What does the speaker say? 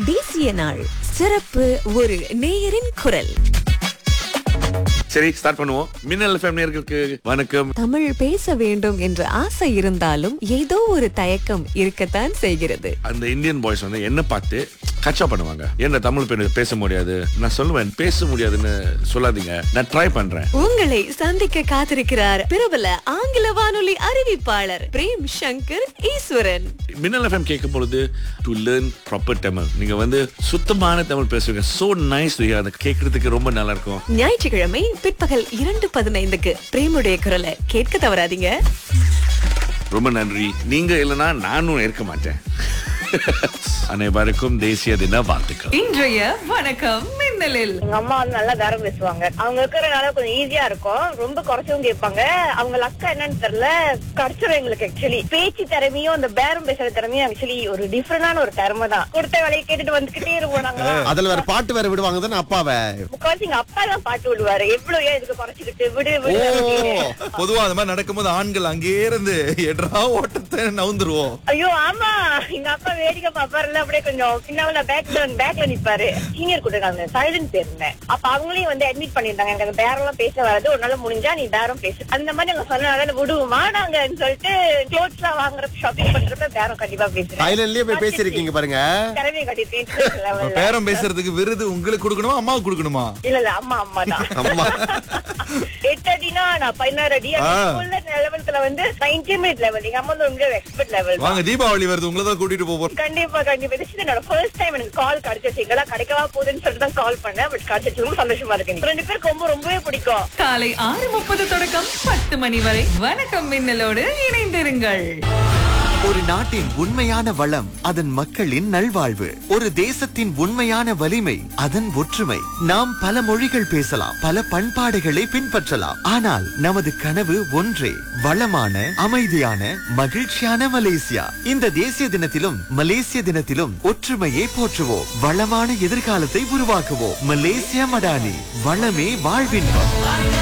தேசிய நாள் சிறப்பு ஒரு நேயரின் குரல் சரி ஸ்டார்ட் பண்ணுவோம் மின்னல் எஃப்எம் நேர்களுக்கு வணக்கம் தமிழ் பேச வேண்டும் என்ற ஆசை இருந்தாலும் ஏதோ ஒரு தயக்கம் இருக்கத்தான் செய்கிறது அந்த இந்தியன் பாய்ஸ் வந்து என்ன பார்த்து கச்சா பண்ணுவாங்க என்ன தமிழ் பெண் பேச முடியாது நான் சொல்லுவேன் பேச முடியாதுன்னு சொல்லாதீங்க நான் ட்ரை பண்றேன் உங்களை சந்திக்க காத்திருக்கிறார் பிரபல ஆங்கில வானொலி அறிவிப்பாளர் பிரேம் சங்கர் ஈஸ்வரன் மின்னல் எஃப்எம் கேட்கும் பொழுது டு லேர்ன் ப்ராப்பர் தமிழ் நீங்க வந்து சுத்தமான தமிழ் பேசுவீங்க சோ நைஸ் அதை கேட்கறதுக்கு ரொம்ப நல்லா இருக்கும் ஞாயிற்றுக்கிழமை பிற்பகல் இரண்டு பதினைந்துக்கு பிரேமுடைய குரலை கேட்க தவறாதீங்க ரொம்ப நன்றி நீங்க இல்லைன்னா நானும் இருக்க மாட்டேன் அனைவருக்கும் தேசிய தின வாழ்த்துக்கள் இன்றைய வணக்கம் மின்னலில் எங்க அம்மா வந்து நல்லா பேரம் பேசுவாங்க அவங்க இருக்கிறனால கொஞ்சம் ஈஸியா இருக்கும் ரொம்ப குறைச்சவும் கேட்பாங்க அவங்க லக்கா என்னன்னு தெரியல கிடைச்சிரும் எங்களுக்கு ஆக்சுவலி பேச்சு திறமையும் அந்த பேரம் பேசுற திறமையும் ஆக்சுவலி ஒரு டிஃபரெண்டான ஒரு திறமை தான் கொடுத்த வேலையை கேட்டுட்டு வந்துகிட்டே இருப்போம் நாங்க அதுல வேற பாட்டு வேற விடுவாங்க தானே அப்பாவை முக்காவாசி எங்க அப்பா தான் பாட்டு விடுவாரு எவ்வளவு ஏன் இதுக்கு குறைச்சிக்கிட்டு விடு ஓ விடு அப்படின்னு. பொதுவா அந்த மாதிரி நடக்கும்போது ஆண்கள் அங்கேயே இருந்து எட்ரா ஓட்டத்தை நவுந்துருவோம் ஐயோ ஆமா எங்க அப்பா வேடிக்கை பாப்பாருல அப்படியே கொஞ்சம் பின்னால பேக்ல பேக்ல நிப்பாரு சீனியர் கொடுக்காங்க சைலண்ட் இருந்தேன் அப்ப அவங்களையும் வந்து அட்மிட் பண்ணிருந்தாங்க எனக்கு அந்த பேரம் எல்லாம் பேச வராது ஒரு நாள் முடிஞ்சா நீ பேரம் பேசு அந்த மாதிரி நாங்க சொன்னதால விடுவோமா நாங்கன்னு சொல்லிட்டு க்ளோத்ஸ் எல்லாம் வாங்குறப்ப ஷாப்பிங் பண்றப்ப பேரம் கண்டிப்பா பேசுறேன் தைலண்ட்லயே போய் பேசிருக்கீங்க பாருங்க திறமையை இப்ப கட்டிட்டு பேரம் பேசுறதுக்கு விருது உங்களுக்கு கொடுக்கணுமா அம்மாவுக்கு கொடுக்கணுமா இல்ல இல்ல அம்மா அம்மா தான் அம்மா. எட்டு அடினா நான் பதினாறு அடி ஆ. லெவல்த்துல வந்து நான் இன்டிமேட் லெவல் எங்க அம்மா வந்து ரொம்ப எக்ஸ்பர்ட் லெவல் வாங்க தீபாவளி வருது உங்களை தான் கூட்டிட்டு போவோம் கண்டிப்பா கண்டிப்பா this is என்னோட ஃபர்ஸ்ட் டைம் எனக்கு கால் கிடைச்சிச்சு எங்கெல்லாம் கிடைக்கவா போகுதுன்னு சொல்லிட்டு தான் கால் பண்ணேன் பட் கிடைச்சிச்சு ரொம்ப சந்தோஷமா இருக்கு எனக்கு. ரெண்டு பேருக்கு ரொம்ப ரொம்பவே பிடிக்கும் காலை ஆறு முப்பது தொடக்கம் பத்து மணி வரை வணக்கம் மின்னலோடு இணைந்திருங்கள் ஒரு நாட்டின் உண்மையான வளம் அதன் மக்களின் நல்வாழ்வு ஒரு தேசத்தின் உண்மையான வலிமை அதன் ஒற்றுமை நாம் பல மொழிகள் பேசலாம் பல பண்பாடுகளை பின்பற்றலாம் ஆனால் நமது கனவு ஒன்றே வளமான அமைதியான மகிழ்ச்சியான மலேசியா இந்த தேசிய தினத்திலும் மலேசிய தினத்திலும் ஒற்றுமையை போற்றுவோம் வளமான எதிர்காலத்தை உருவாக்குவோம் மலேசியா மடானி வளமே வாழ்வின்பம்